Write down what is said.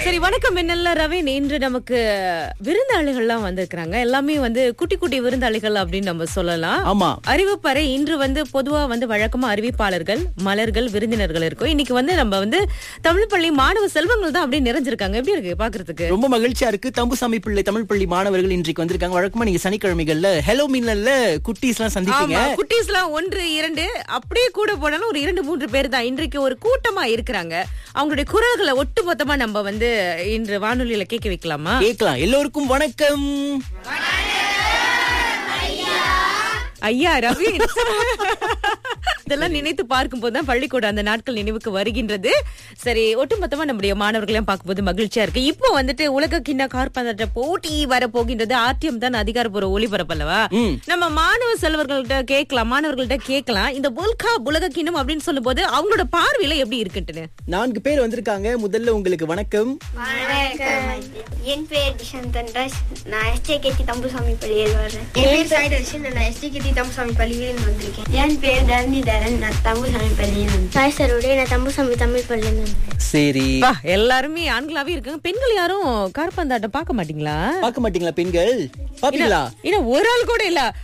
சரி வணக்கம் மின்னல்ல ரவீன் இன்று நமக்கு விருந்தாளிகள்லாம் வந்திருக்கிறாங்க எல்லாமே வந்து குட்டி குட்டி விருந்தாளிகள் அப்படின்னு நம்ம சொல்லலாம் ஆமா அறிவிப்பறை இன்று வந்து பொதுவா வந்து வழக்கமா அறிவிப்பாளர்கள் மலர்கள் விருந்தினர்கள் இருக்கும் இன்னைக்கு வந்து நம்ம வந்து தமிழ் பள்ளி மாணவ செல்வங்கள் தான் அப்படியே நிறைஞ்சிருக்காங்க எப்படி இருக்கு பாக்குறதுக்கு ரொம்ப மகிழ்ச்சியா இருக்கு தம்புசாமி பிள்ளை தமிழ் பள்ளி மாணவர்கள் இன்றைக்கு வந்திருக்காங்க வழக்கமா நீங்க சனிக்கிழமைகள்ல ஹலோ மின்னல்ல குட்டீஸ் எல்லாம் சந்திப்பீங்க ஆமா குட்டீஸ்லாம் ஒன்று இரண்டு அப்படியே கூட போனாலும் ஒரு இரண்டு மூன்று பேர் தான் இன்றைக்கு ஒரு கூட்டமா இருக்கிறாங்க அவங்களுடைய குரல்களை ஒட்டு மொத்தமா நம்ம வந்து இன்று வானொலியில கேட்க வைக்கலாமா கேட்கலாம் எல்லோருக்கும் வணக்கம் ஐயா ரவி இதெல்லாம் நினைத்து பார்க்கும் போதுதான் பள்ளிக்கூட அந்த நாட்கள் நினைவுக்கு வருகின்றது சரி ஒட்டுமொத்தமா நம்முடைய மாணவர்களையும் பார்க்கும்போது மகிழ்ச்சியா இருக்கு இப்போ வந்துட்டு உலக கிண்ண கார்பந்தாட்ட போட்டி வர போகின்றது ஆர்டிஎம் தான் அதிகாரப்பூர்வ ஒளிபரப்பு அல்லவா ம். நம்ம மாணவ செல்வர்கள்ட்ட கேட்கலாம் மாணவர்கள்ட்ட கேட்கலாம் இந்த வேர்ல்ட் கப் உலக கிண்ணம் அப்படின்னு சொல்லும்போது அவங்களோட பார்வையில எப்படி இருக்குன்ட்டுன்னு நான்கு பேர் வந்திருக்காங்க முதல்ல உங்களுக்கு வணக்கம் வணக்கம் என் பெயர் டிஷந்தன் ராஜ் நான் எஸ்டிகேடி தம்புசாமி பள்ளியில் வர்றேன் என் பேர் சாய் தர்ஷன் நான் எஸ்டிகேடி தம்புசாமி பள்ளியில் வந்திருக்கேன் என் பேர் தரணிதரன் நான் தம்புசாமி பள்ளியில் வந்தேன் சாய் சருடைய நான் தம்புசாமி தமிழ் பள்ளியில் வந்தேன் சரி பா, எல்லாருமே ஆண்களாவே இருக்காங்க பெண்கள் யாரும் கார்பந்தாட்டம் பார்க்க மாட்டீங்களா பார்க்க மாட்டீங்களா பெண்கள் பாப்பீங்களா ஏன்னா ஒரு ஆள் கூட இல்ல